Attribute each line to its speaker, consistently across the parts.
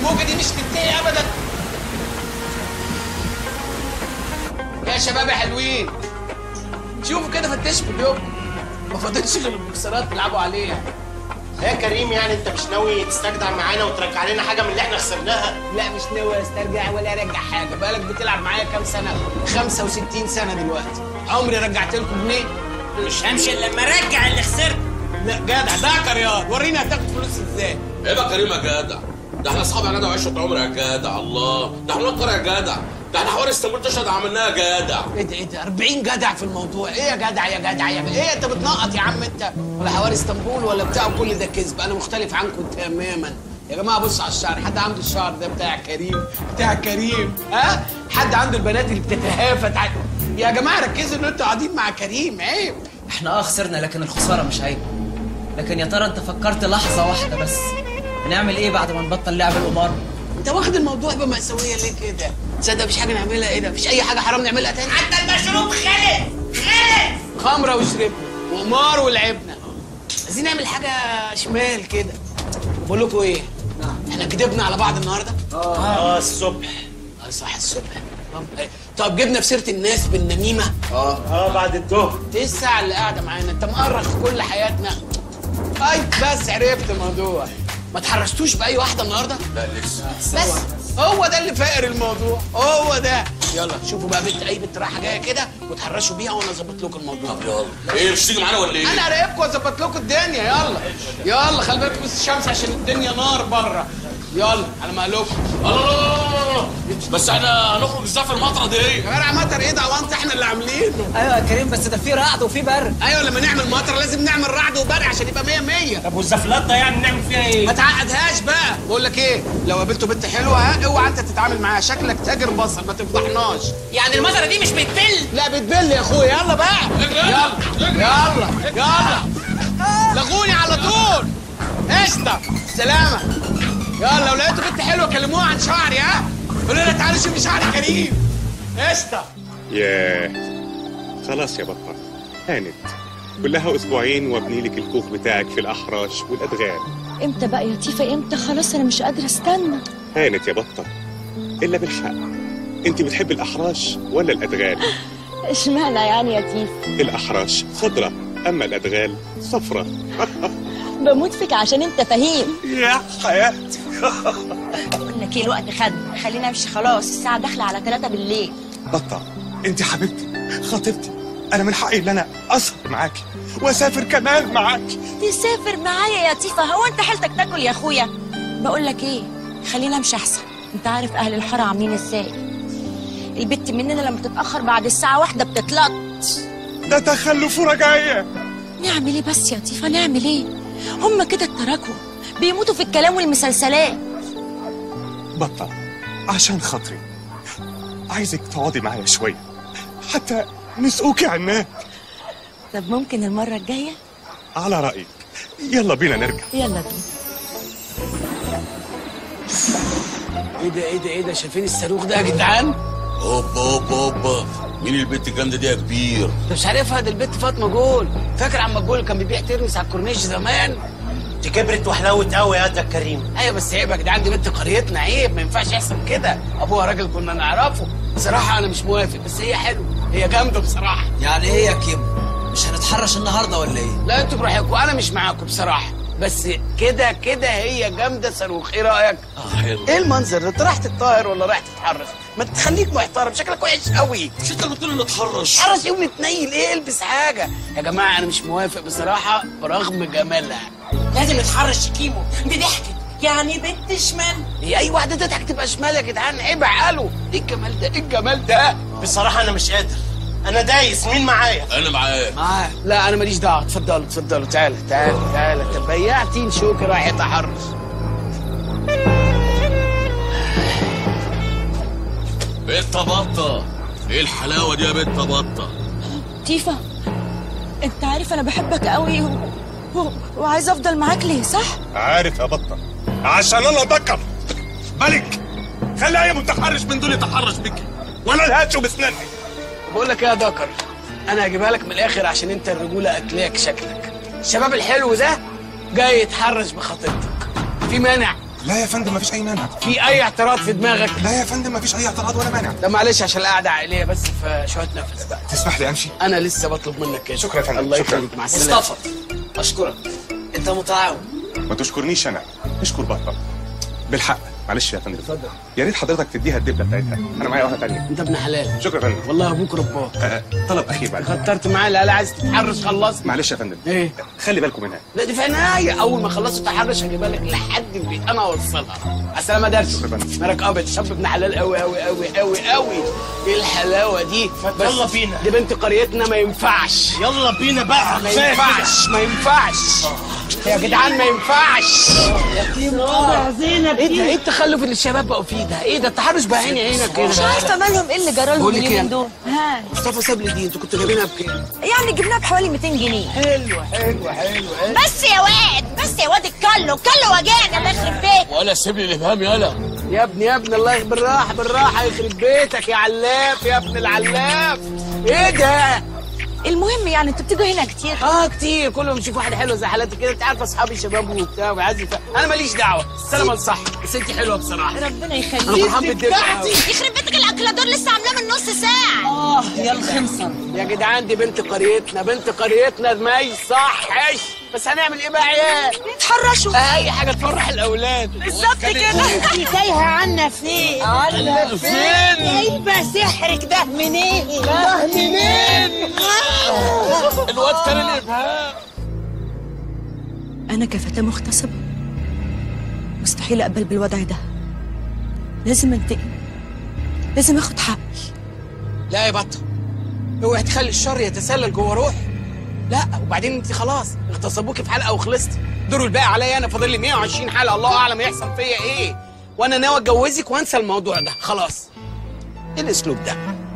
Speaker 1: الموجه دي مش تنتهي ابدا يا شباب يا حلوين شوفوا كده فتشوا في اليوم ما فاضلش غير البوكسرات تلعبوا عليها
Speaker 2: يا كريم يعني انت مش ناوي تستجدع معانا وترجع لنا حاجه من اللي احنا خسرناها
Speaker 1: لا مش ناوي استرجع ولا ارجع حاجه بالك بتلعب معايا كام سنه 65 سنه دلوقتي عمري رجعت لكم جنيه
Speaker 3: مش همشي الا لما ارجع اللي خسرت
Speaker 1: لا جدع ده كريان وريني هتاخد فلوس ازاي
Speaker 4: ايه بقى كريم يا جدع ده احنا اصحاب يا جدع وعشره عمر يا جدع الله ده احنا نقر يا جدع ده احنا حوار اسطنبول تشهد عملناها يا جدع
Speaker 1: ايه ده ايه ده 40 جدع في الموضوع ايه يا جدع يا جدع يا جدع ايه انت بتنقط يا عم انت ولا حوار اسطنبول ولا بتاع كل ده كذب انا مختلف عنكم تماما يا جماعه بصوا على الشعر حد عنده الشعر ده بتاع كريم بتاع كريم ها حد عنده البنات اللي بتتهافت ع- يا جماعه ركزوا ان انتوا قاعدين مع كريم عيب
Speaker 3: احنا اه خسرنا لكن الخساره مش عيب لكن يا ترى انت فكرت لحظه واحده بس هنعمل ايه بعد ما نبطل لعب القمار
Speaker 1: انت واخد الموضوع بمأساوية ليه كده؟ تصدق مفيش حاجة نعملها ايه ده؟ مفيش أي حاجة حرام نعملها تاني؟
Speaker 3: حتى المشروب خلص خلص
Speaker 1: خمرة وشربنا وقمار ولعبنا عايزين نعمل حاجة شمال كده بقول لكم ايه؟ احنا كدبنا على بعض النهارده؟
Speaker 2: اه الصبح
Speaker 1: اه صح الصبح طب, طب جبنا في سيرة الناس بالنميمة
Speaker 2: اه بعد الظهر
Speaker 1: ايه الساعة اللي قاعدة معانا؟ انت مؤرخ كل حياتنا طيب بس عرفت الموضوع ما تحرشتوش بأي واحدة النهارده؟
Speaker 4: لا لسه
Speaker 1: بس هو ده اللي فاقر الموضوع هو ده يلا شوفوا بقى بنت اي بنت رايحه جايه كده وتحرشوا بيها وانا اظبط لكم الموضوع
Speaker 4: يلا ايه مش تيجي معانا ولا ايه؟
Speaker 1: انا هراقبكم واظبط لكم الدنيا يلا يلا خلي بالكم بس الشمس عشان الدنيا نار بره يلا على مهلكم
Speaker 4: الله الله الله الله بس احنا هنخرج ازاي في المطره دي؟
Speaker 1: يا جدع مطر ايه ده وانت احنا اللي عاملينه
Speaker 3: ايوه يا كريم بس ده في رعد وفي برد
Speaker 1: ايوه لما نعمل مطر لازم نعمل رعد وبرق عشان يبقى 100 100
Speaker 2: طب والزفلات ده يعني نعمل فيها ايه؟
Speaker 1: ما تعقدهاش بقى بقول لك ايه لو قابلتوا بنت حلوه ها اوعى انت تتعامل معاها شكلك تاجر بصل ما تفضحناش
Speaker 3: يعني المطره دي مش بتبل
Speaker 1: لا بتبل يا اخويا يلا بقى يلا يلا يلا لغوني على طول قشطه سلامه يلا لو لقيتوا بنت حلوه كلموها عن شعري ها قولوا لها تعالوا شوفي شعري كريم قشطه
Speaker 5: ياه خلاص يا بطة هانت كلها اسبوعين وابني لك الكوخ بتاعك في الاحراش والادغال
Speaker 6: امتى بقى يا تيفا امتى خلاص انا مش قادره استنى
Speaker 5: هانت يا بطة الا بالحق انت بتحب الاحراش ولا الادغال
Speaker 6: اشمعنى يعني يا تيفا
Speaker 5: الاحراش خضرة اما الادغال صفرة
Speaker 6: بموت فيك عشان انت فهيم
Speaker 5: يا حياتي
Speaker 6: بقول لك ايه الوقت خد خلينا امشي خلاص الساعه داخله على 3 بالليل
Speaker 5: بطة انت حبيبتي خطيبتي انا من حقي ان انا اسهر معاكي واسافر كمان معاكي
Speaker 6: تسافر معايا يا تيفا هو انت حيلتك تاكل يا اخويا بقول لك ايه خلينا امشي احسن انت عارف اهل الحاره عاملين ازاي البت مننا لما تتاخر بعد الساعه واحدة بتتلط
Speaker 5: ده تخلف ورجعية
Speaker 6: نعمل ايه بس يا تيفا نعمل ايه هم كده اتركوا بيموتوا في الكلام والمسلسلات
Speaker 5: بطة عشان خاطري عايزك تقعدي معايا شوية حتى نسقوكي عناك
Speaker 6: طب ممكن المره الجايه
Speaker 5: على رأيك يلا بينا نرجع
Speaker 6: يلا بينا
Speaker 1: ايه ده ايه ده ايه ده شايفين الصاروخ ده يا جدعان
Speaker 4: هوبا هوبا هوبا مين البنت الجامده دي يا كبير؟
Speaker 1: انت مش عارفها دي البت فاطمه جول فاكر عم جول اللي كان بيبيع ترمس على الكورنيش زمان
Speaker 2: دي كبرت وحلوت قوي يا ده كريم
Speaker 1: ايوه بس عيب يا جدعان دي بنت قريتنا عيب ما ينفعش يحصل كده ابوها راجل كنا نعرفه بصراحه انا مش موافق بس هي حلوه هي جامده بصراحه
Speaker 3: يعني ايه يا كيمو مش هنتحرش النهارده ولا ايه
Speaker 1: لا انتوا براحتكم انا مش معاكم بصراحه بس كده كده هي جامده صاروخ ايه رايك
Speaker 4: اه حلو
Speaker 1: ايه المنظر ده انت رايح تتطاير ولا رايح تتحرش ما تخليك محترم شكلك وحش قوي
Speaker 4: مش انت اللي قلت لي نتحرش
Speaker 1: حرش يوم متنيل ايه البس حاجه يا جماعه انا مش موافق بصراحه برغم جمالها
Speaker 3: لازم نتحرش يا كيمو دي ضحكت يعني بنت شمال
Speaker 1: هي اي واحده تضحك تبقى شمال يا جدعان عيب عقله ايه الجمال ده ايه الجمال ده
Speaker 2: بصراحه انا مش قادر انا دايس مين معايا
Speaker 4: انا معاك
Speaker 1: معاه لا انا ماليش دعوه اتفضلوا اتفضلوا تعالى تعالى تعالى انت بياعتين شوكي رايح يتحرش
Speaker 4: بنت بطه ايه الحلاوه دي يا بنت بطه؟
Speaker 6: تيفا انت عارف انا بحبك قوي و... و... وعايز افضل معاك ليه صح
Speaker 5: عارف يا بطة عشان انا ذكر ملك خلي اي متحرش من دول يتحرش بك وانا الهاتشو بسناني
Speaker 1: بقول لك ايه يا دكر انا هجيبها لك من الاخر عشان انت الرجوله اكلاك شكلك الشباب الحلو ده جاي يتحرش بخطيبتك في مانع
Speaker 5: لا يا فندم مفيش اي مانع
Speaker 1: في اي اعتراض في دماغك
Speaker 5: لا يا فندم مفيش اي اعتراض ولا مانع
Speaker 1: ده معلش عشان القعده عائليه بس فشويه نفس بقى
Speaker 5: تسمح لي امشي
Speaker 1: انا لسه بطلب منك كده
Speaker 5: شكرا يا فندم،
Speaker 1: الله
Speaker 5: شكرا.
Speaker 1: يخليك مع السلامه
Speaker 3: مصطفى اشكرك انت متعاون
Speaker 5: ما تشكرنيش انا اشكر بطه بالحق معلش يا فندم اتفضل يا ريت حضرتك تديها الدبله بتاعتها انا معايا واحده ثانيه
Speaker 1: انت ابن حلال
Speaker 5: شكرا يا فندم
Speaker 1: والله ابوك رباك
Speaker 5: آه، طلب اخير بعد
Speaker 1: كترت معايا لا لا عايز تتحرش خلصني
Speaker 5: معلش يا فندم
Speaker 1: ايه
Speaker 5: خلي بالكم منها
Speaker 1: لا دي في عناية اول ما خلصوا تحرش هجيبها لك لحد البيت انا اوصلها على السلامه درس
Speaker 5: شكرا يا فندم.
Speaker 1: مالك ابيض شاب ابن حلال قوي قوي قوي قوي قوي ايه الحلاوه دي بس
Speaker 2: يلا بينا.
Speaker 1: دي بنت قريتنا ما ينفعش
Speaker 2: يلا بينا بقى
Speaker 1: ما ينفعش ما ينفعش يا جدعان ما ينفعش
Speaker 6: زينب
Speaker 1: ايه ده ايه التخلف اللي الشباب بقوا فيه ده ايه ده التحرش بقى عيني عينك
Speaker 6: مش
Speaker 1: كده
Speaker 6: عارفه مالهم ايه اللي جرالهم
Speaker 1: بقول لك
Speaker 6: اليومين
Speaker 1: ايه؟
Speaker 6: دول ها
Speaker 1: مصطفى ساب لي دي انتوا كنتوا جايبينها بكام
Speaker 6: يعني جبناها بحوالي 200 جنيه
Speaker 1: حلو حلو حلو حلو
Speaker 6: بس يا واد بس يا واد الكلو الكلو وجعني الله يخرب بيت
Speaker 4: ولا سيب لي الابهام يالا
Speaker 1: يا ابني يا ابني الله بالراحه بالراحه يخرب بيتك يا علاف يا ابن العلاف ايه ده
Speaker 6: المهم يعني انتوا بتيجوا هنا كتير
Speaker 1: اه كتير كل ما بشوف واحده حلوه زي حالاتي كده انت عارفه اصحابي شباب وبتاع وعايز يف- انا ماليش دعوه السلامه الصح بس انت حلوه بصراحه
Speaker 6: ربنا
Speaker 1: انا
Speaker 6: يخليك
Speaker 1: فرحان بالدفع أوي.
Speaker 6: يخرب بيتك الاكلادور لسه عاملاه من نص ساعه
Speaker 3: اه يا الخنصر
Speaker 1: يا جدعان دي بنت قريتنا بنت قريتنا ما يصحش بس هنعمل ايه بقى يا عيال
Speaker 6: اتحرشوا
Speaker 1: اي حاجه تفرح الاولاد
Speaker 6: بالظبط كده
Speaker 7: تايهة عنا فين؟
Speaker 1: عنا فين
Speaker 7: جايبة سحرك ده منين؟
Speaker 1: ده منين الواد كان الابهام
Speaker 6: انا كفتاه مغتصبه مستحيل اقبل بالوضع ده لازم انتقم لازم اخد حقي
Speaker 1: لا يا بطه اوعي تخلي الشر يتسلل جوه روحي لا وبعدين انت خلاص اغتصبوكي في حلقه وخلصتي دور الباقي عليا انا فاضل لي 120 حلقه الله اعلم يحصل فيا ايه وانا ناوي اتجوزك وانسى الموضوع ده خلاص ايه الاسلوب ده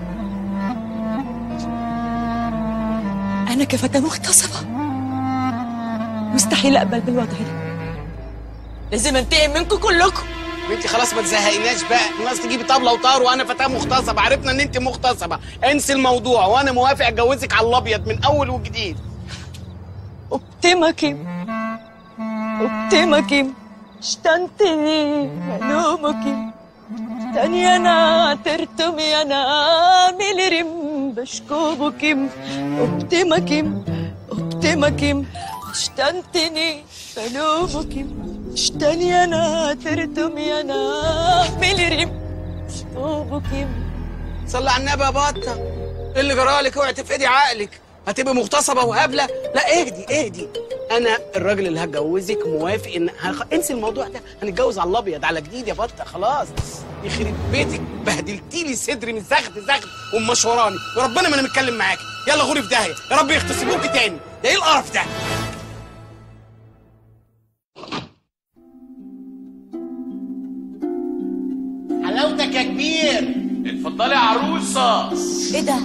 Speaker 6: انا كفتاه مغتصبه مستحيل اقبل بالوضع ده لازم انتقم منكم كلكم
Speaker 1: انت خلاص ما تزهقيناش بقى الناس تجيبي طبله وطار وانا فتاه مغتصبه عرفنا ان انت مغتصبه انسي الموضوع وانا موافق اتجوزك على الابيض من اول وجديد
Speaker 6: ابتمكم ابتمكم اشتنتني ملومكم تاني انا ترتمي انا ملرم بشكوبكم ابتمكم ابتمكم اشتنتني ملومكم اشتني انا ترتمي انا ملرم بشكوبكم
Speaker 1: صلي على النبي يا بطه ايه اللي جرالك اوعي تفقدي عقلك هتبقي مغتصبه وهبله لا اهدي اهدي انا الراجل اللي هتجوزك موافق ان هخ... انسي الموضوع ده هنتجوز على الابيض على جديد يا بطه خلاص يخرب بيتك بهدلتي لي صدري من زغد زغد ومشوراني وربنا ما انا متكلم معاك يلا غوري في داهيه يا رب يغتصبوكي تاني ده ايه القرف ده
Speaker 2: حلاوتك يا كبير
Speaker 4: اتفضلي يا عروسه
Speaker 6: ايه ده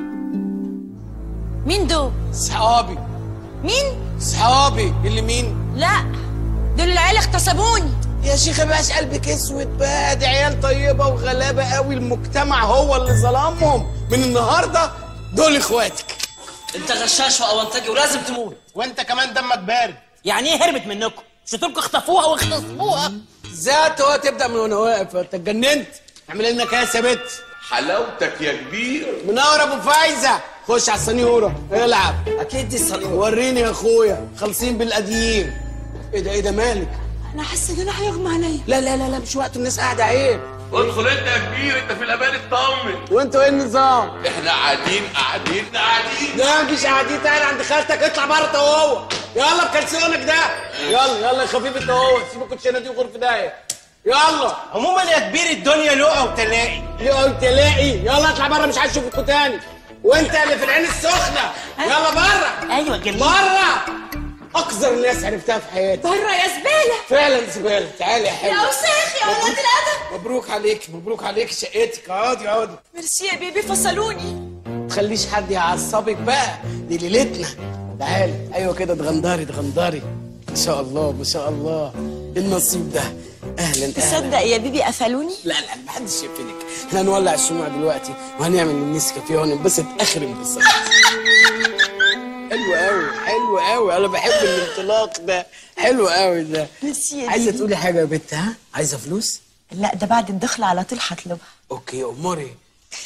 Speaker 6: مين دول
Speaker 1: صحابي
Speaker 6: مين
Speaker 1: صحابي اللي مين
Speaker 6: لا دول العيال اغتصبوني
Speaker 1: يا شيخ بقاش قلبك اسود بقى دي عيال طيبه وغلابه قوي المجتمع هو اللي ظلمهم من النهارده دول اخواتك
Speaker 3: انت غشاش واونطجي ولازم تموت
Speaker 2: وانت كمان دمك بارد
Speaker 7: يعني ايه هربت منكم؟ مش قلت لكم اخطفوها واغتصبوها؟
Speaker 1: ذات هو تبدا من وانا واقف انت اتجننت اعمل لنا كاس يا بت
Speaker 4: حلاوتك يا كبير
Speaker 1: منور ابو فايزه خش على السنيوره العب
Speaker 3: اكيد دي الصليب
Speaker 1: وريني يا اخويا خالصين بالقديم ايه ده ايه ده مالك
Speaker 6: انا حاسه ان انا هيغمى عليا
Speaker 1: لا لا لا لا مش وقت الناس قاعده عيب
Speaker 4: ادخل انت يا كبير انت في الامان اطمن
Speaker 1: وانتوا ايه النظام
Speaker 4: احنا قاعدين قاعدين قاعدين
Speaker 1: لا مفيش قاعدين تعالى عند خالتك اطلع بره انت وهو يلا بكلسونك ده يلا يلا يا خفيف انت وهو سيب الكوتشينه دي وغرفه داية يلا
Speaker 2: عموما يا كبير الدنيا لقى وتلاقي
Speaker 1: ليه قلت تلاقي يلا اطلع بره مش عايز اشوفكوا تاني وانت اللي في العين السخنه يلا بره
Speaker 7: ايوه جميل
Speaker 1: بره اقذر الناس عرفتها في حياتي
Speaker 6: بره يا زباله
Speaker 1: فعلا زباله تعالي يا
Speaker 6: يا
Speaker 1: حلوه
Speaker 6: وساخ يا ولاد الادب
Speaker 1: مبروك عليك مبروك عليك شقتك اقعدي اقعدي
Speaker 6: ميرسي يا بيبي فصلوني
Speaker 1: تخليش حد يعصبك بقى دي ليلتنا تعالي ايوه كده اتغندري اتغندري ما شاء الله ما شاء الله إيه النصيب ده اهلا اهلا
Speaker 6: تصدق يا بيبي قفلوني
Speaker 1: لا لا محدش يقفلك احنا هنولع الشموع دلوقتي وهنعمل النسكافيه وهننبسط اخر انبساط حلو قوي حلو حلو قوي انا بحب الانطلاق ده حلو قوي ده
Speaker 6: ميرسي يا
Speaker 1: عايزه
Speaker 6: ديدي.
Speaker 1: تقولي حاجه يا بت ها عايزه فلوس
Speaker 6: لا ده بعد الدخل على طول هطلبها
Speaker 1: اوكي اموري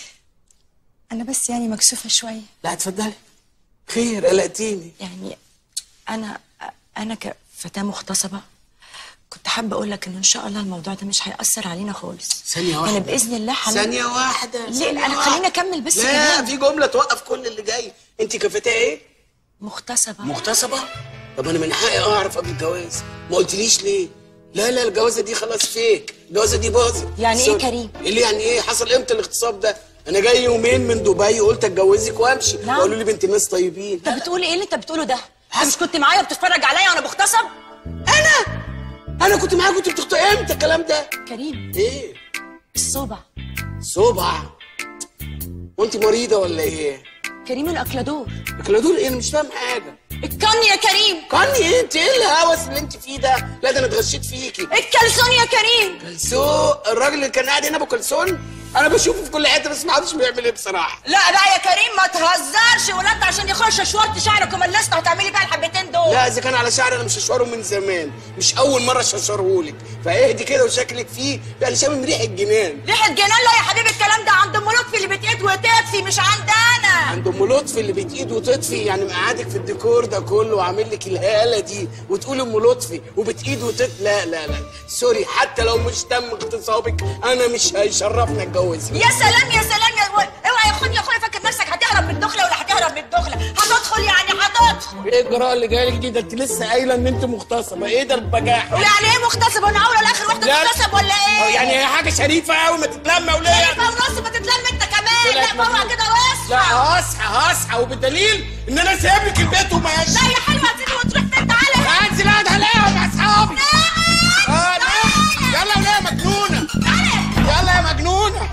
Speaker 6: انا بس يعني مكسوفه شويه
Speaker 1: لا اتفضلي خير قلقتيني
Speaker 6: يعني انا انا كفتاه مغتصبه كنت حابه اقول لك ان ان شاء الله الموضوع ده مش هيأثر علينا خالص
Speaker 1: ثانية واحدة
Speaker 6: يعني باذن الله حل...
Speaker 1: ثانية واحدة
Speaker 6: ليه
Speaker 1: ثانية
Speaker 6: انا
Speaker 1: واحدة.
Speaker 6: خليني اكمل بس
Speaker 1: لا
Speaker 6: كلامي.
Speaker 1: في جملة توقف كل اللي جاي انت كفتاة ايه؟
Speaker 6: مغتصبه
Speaker 1: مغتصبة؟ طب انا من حقي اعرف قبل الجواز ما قلتليش ليه؟ لا لا الجوازة دي خلاص فيك الجوازة دي باظت
Speaker 6: يعني إيه
Speaker 1: سوري.
Speaker 6: كريم؟
Speaker 1: اللي يعني ايه حصل امتى الاغتصاب ده؟ انا جاي يومين من دبي قلت اتجوزك وامشي
Speaker 6: نعم.
Speaker 1: وقالوا لي بنت ناس طيبين
Speaker 6: انت بتقول ايه اللي انت بتقوله ده انت مش كنت معايا بتتفرج عليا وانا بغتصب
Speaker 1: انا انا كنت معاك كنت بتخطئ امتى الكلام ده؟
Speaker 6: كريم
Speaker 1: ايه؟
Speaker 6: الصوبع
Speaker 1: صبع وانت مريضة ولا ايه؟
Speaker 6: كريم الاكلادور
Speaker 1: لكن دول ايه انا مش فاهم حاجة
Speaker 6: الكن يا كريم
Speaker 1: كاني ايه انت ايه الهوس اللي انت فيه ده؟ لا ده انا اتغشيت فيكي
Speaker 6: الكلسون يا كريم
Speaker 1: كلسون الراجل اللي كان قاعد هنا ابو كلسون انا بشوفه في كل حته بس ما اعرفش بيعمل ايه بصراحه
Speaker 6: لا بقى يا كريم ما تهزرش ولاد عشان يخش شورت شعرك وملست هتعملي بقى الحبتين دول
Speaker 1: لا اذا كان على شعري انا مش هشوره من زمان مش اول مره اشوره لك فاهدي كده وشكلك فيه لا انا شامم ريحه جنان
Speaker 6: ريحه جنان لا يا حبيبي الكلام ده عند ام لطفي اللي بتقيد وتطفي مش عندنا
Speaker 1: عند ام لطفي اللي بتقيد وتطفي يعني مقعدك في الديكور ده كله وعامل لك الهاله دي وتقول ام لطفي وبتقيد وتط لا لا لا سوري حتى لو مش تم اغتصابك انا مش هيشرفني اتجوزك
Speaker 6: يا سلام يا سلام يا اوعى يا اخويا يا اخويا فاكر نفسك هتهرب من الدخله ولا هتهرب من الدخله هتدخل يعني هتدخل
Speaker 1: ايه الجراءه اللي جايه لك دي ده انت لسه قايله ان انت مغتصبه ايه ده البجاحه
Speaker 6: ويعني ايه مغتصب وانا اول الاخر واحده
Speaker 1: لا.
Speaker 6: تغتصب ولا ايه
Speaker 1: يعني هي حاجه شريفه قوي ما تتلم وليه
Speaker 6: شريفه ونص ما تتلم انت كمان لا اوعى كده واصحى
Speaker 1: لا هصحى هصحى وبالدليل ان انا سايب لك البيت وماشي
Speaker 6: لا يا حلوه هتيجي وتروح فين تعالى
Speaker 1: انزل اقعد عليها مع اصحابي اه لا. يلا يلا يا مجنونه يلا يا مجنونه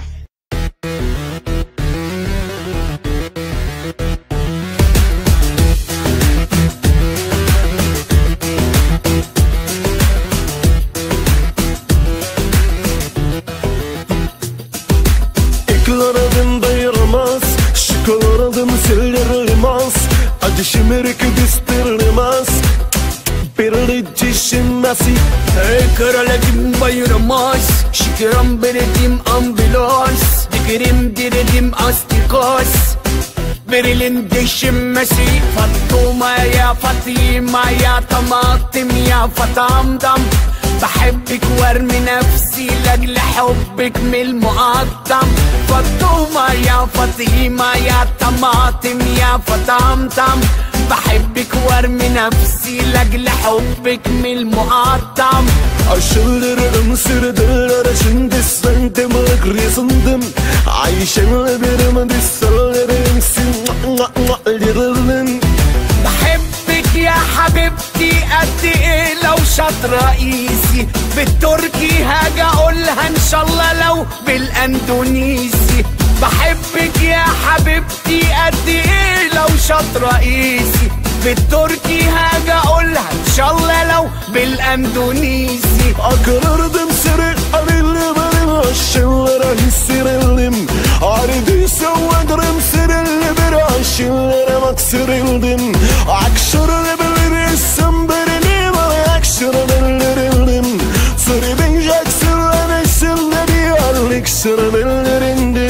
Speaker 8: Eklerim dayırmaz Şıkılırdım sildirilmez Acı şimirik distirmez Bir düşünmesi
Speaker 9: Kıraladım bayırmaz Şükürüm beredim ambulans Dikirim diredim astikos Verilin deşinmesi Fatıma ya Fatima ya طماطم يا فطمطم بحبك وارمي نفسي لاجل حبك من المقطم فطومة يا فاطمة يا طماطم يا فطمطم بحبك وارمي نفسي لاجل حبك من المقطم
Speaker 8: Aşıldırırım sürdürür şimdi sendim Krizındım Ayşenle birim dissellerim Sinlerim
Speaker 9: بحبك يا حبيبتي قد ايه لو شاط رئيسي بالتركي هاجي اقولها ان شاء الله لو بالاندونيسي بحبك يا حبيبتي قد ايه لو شاط رئيسي بالتركي هاجي اقولها ان شاء الله لو بالاندونيسي
Speaker 8: Akırırdım seni Arılı benim aşınlara hisserildim Aridiyse vadırım serilli bir aşınlara makserildim Akşırlı bilirsin benim Akşırlı bildirildim Sırı bin jaksırla nesilde bir yerlik sırı bildirindi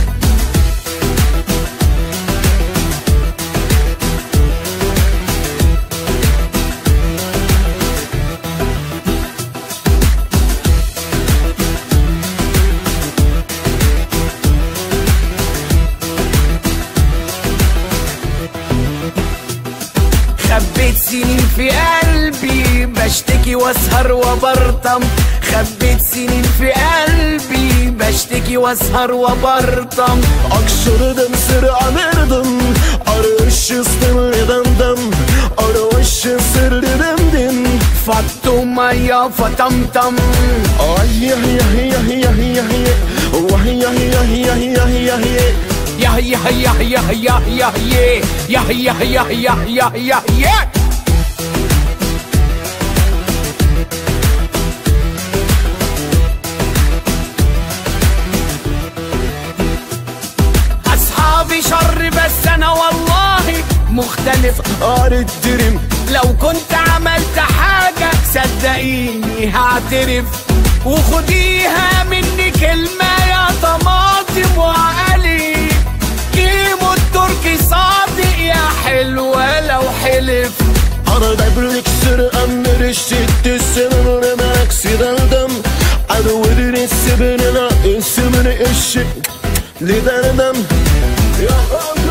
Speaker 9: خبيت سنين في قلبي بشتكي واسهر وبرطم خبيت سنين في قلبي بشتكي واسهر وبرطم
Speaker 8: Akşırdım sırı anırdım Arayış istemedendim Arayış sırrımdın
Speaker 9: فاطمة يا فطمطم
Speaker 8: Ay yah yah yah yah yah yah Vah yah yah yah yah yah yah
Speaker 9: يا يا يا يا يا يا يا يا يا يا يا يا يا اصحابي شر بس انا والله مختلف
Speaker 8: عارف درم
Speaker 9: لو كنت عملت حاجة صدقيني هعترف وخديها مني كلمة يا طماطم وعقلي كيمو التركي صادق يا حلوة لو حلف
Speaker 8: Arada bir iksir emir işitti senin aksidandım Adı ismini ismini eşit Liderdim Ya